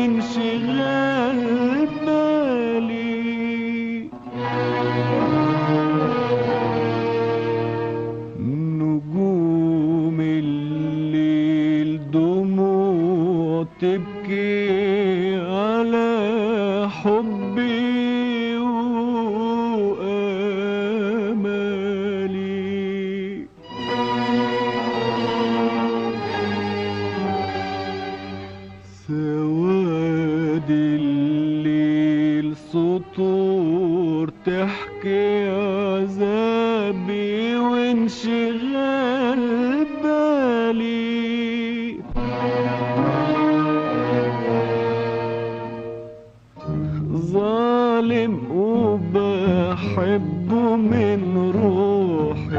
وانشغال بالي نجوم الليل دموع تبكي على حبي وآمالي سواد الليل سطور تحكي عذابي وانشغال بالي ظالم وبحبه من روحي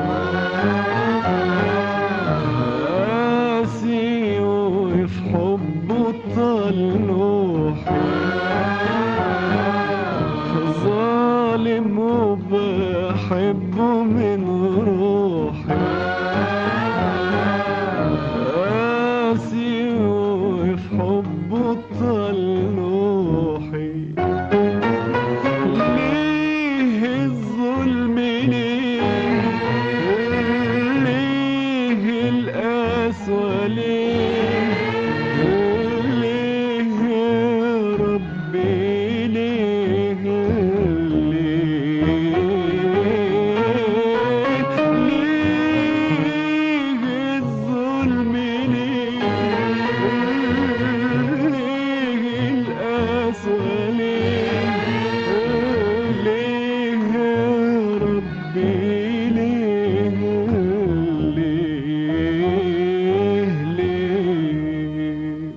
قاسي وفي حبه طلوحي ظالم وبحبه من روحي قاسي وفي حبه طلوحي ليه الظلم ليه ليه القسوة ليه ليه يا ربي ليه ليه ليه الظلم ليه ليه القسوة ليه ليه يا ربي ليه ليه ليه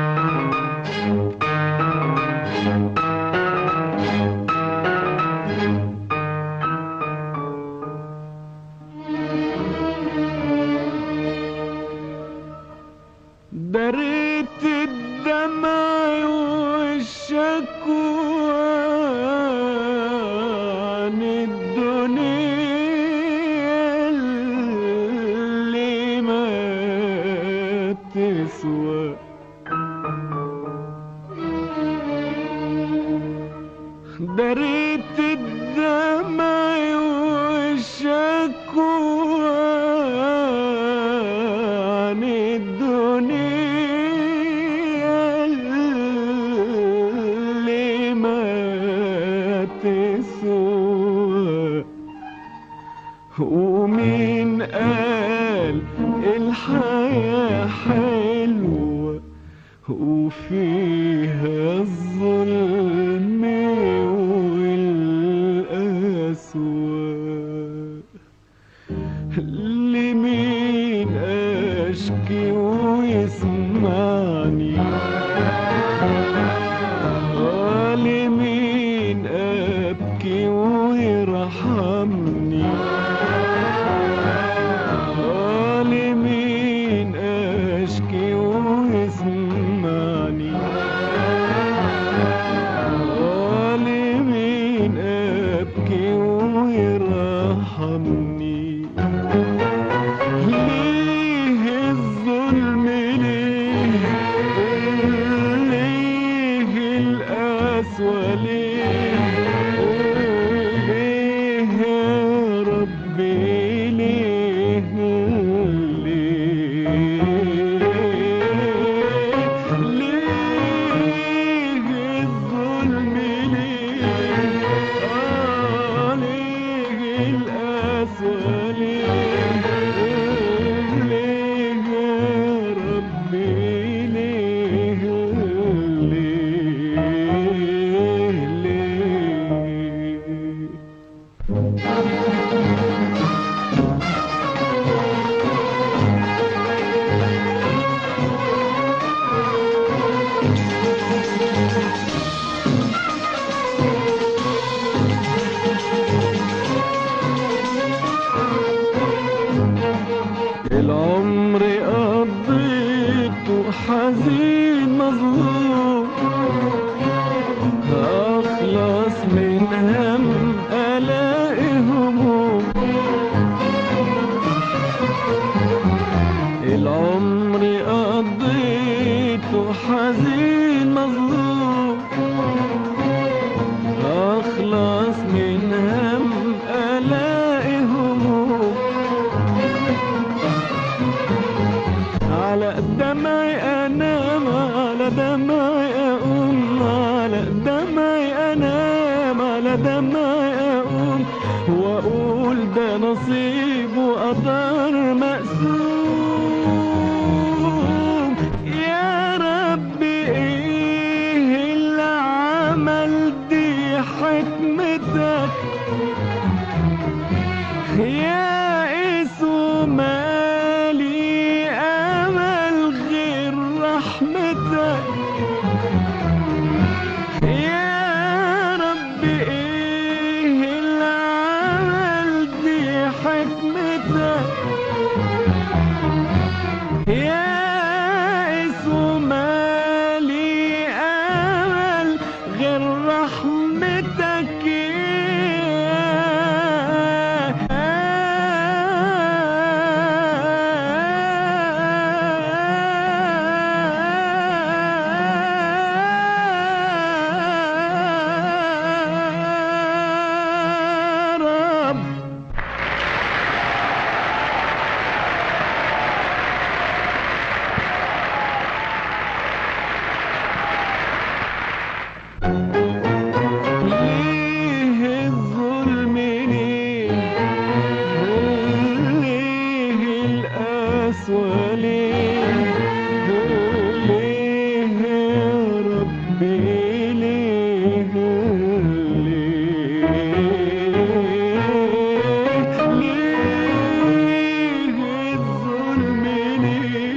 دريت الدمع والشكوى عن الدنيا اللي ما تسوى دريت الدمع والشكوى عن الدنيا اللي ما تسوى ومين قال الحياة حلوة وفيها الظلم والقسوة لمين أشكي ويسمعني آه لمين أبكي ويرحمني آه لمين أشكي ويسمعني آه لمين أبكي ويرحمني ليه الظلم ليه ليه القسوة ليه ليه يا ربي ليه ليه ليه الظلم ليه آه ليه القسوة ليه ليه يا ربي ليه ليه نصيبه قدر مقسوم يا رب ايه اللي عمل دي حكمتك يا اسو مالي امل غير رحمتك يا رب ايه اللي عمل دي حكمتك يا اسو مالي امل غير رحمتك يا رب ليه الظلم ليه ليه القسوة ليه ليه يا ربي ليه ليه ليه الظلم ليه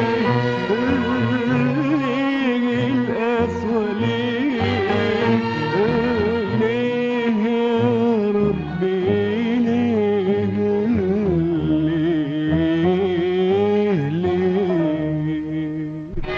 ليه القسوة ليه ليه يا ربي ليه ليه ليه